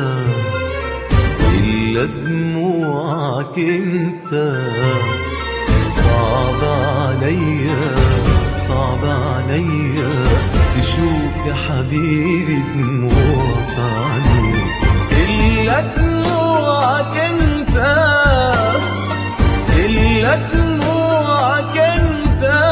إلا دموعك انت صعب عليا صعب عليا تشوف يا حبيبي دموع في عينيك إلا دموعك انت إلا دموعك انت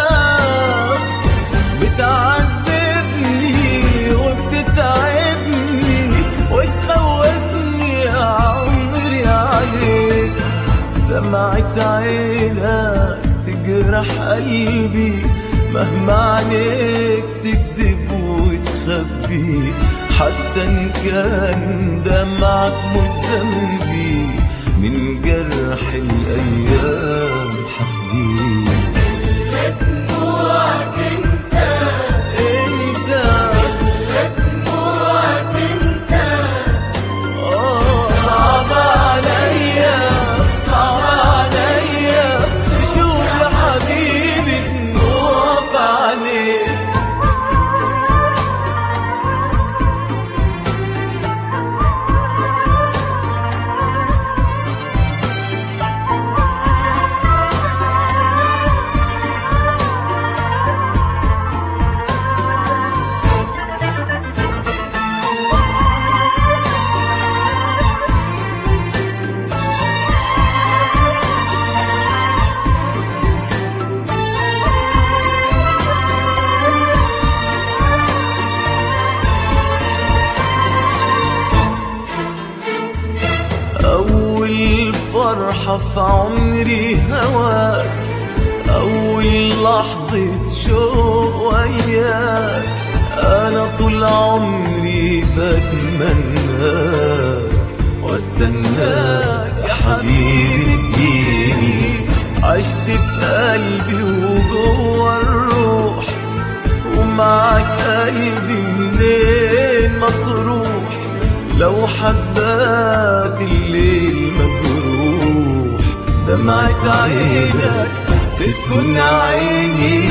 بتعذبني وبتتعبني وتخوفني يا عمري عليك دمعة عينك تجرح قلبي مهما عليك تكذب وتخبي حتى ان كان دمعك مش ذنبي من جرح الايام حفديك انت آه، صعب عليا صعب عليا تشوف يا حبيبي دموع في عينيك أول فرحة في عمري هواك أول لحظة شوق وياك أنا طول عمري بتمناك واستناك يا حبيبي تجيني عشت في قلبي وجوه الروح ومعك قلبي منين ما تروح لو حباك الليل مجروح دمعة عينك تسكن عيني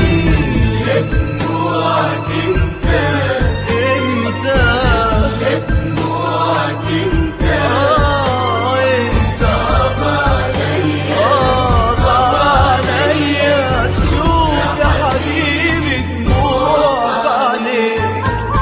دموعك انت انت دموعك انت آه انت صعب عليا آه صعب عليا شوف يا حبيبي دموع في عينيك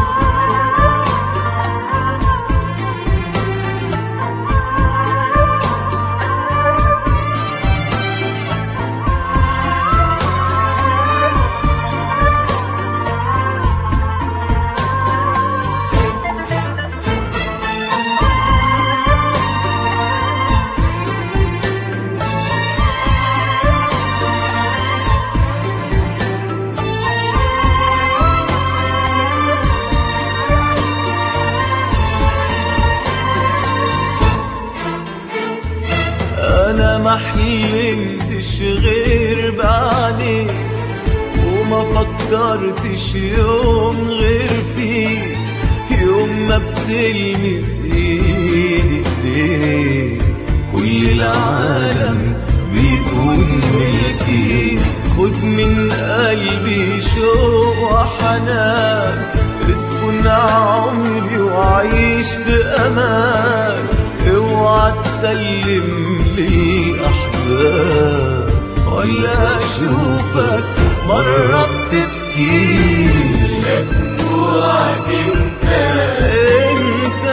انا ما حلمتش غير بعدك وما فكرتش يوم غير فيك يوم ما بتلمس ايدي ايديك كل العالم بيكون ملكي خد من قلبي شوق وحنان اسكن عمري وعيش في امان اوعى تسلم للاحزان ولا اشوفك مرة بتبكي دموعك انت انت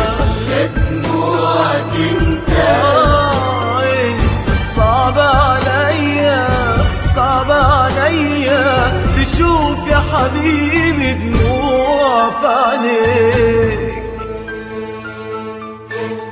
دموعك انت آه انت صعب عليا صعب عليا تشوف يا حبيبي دموع في عينيك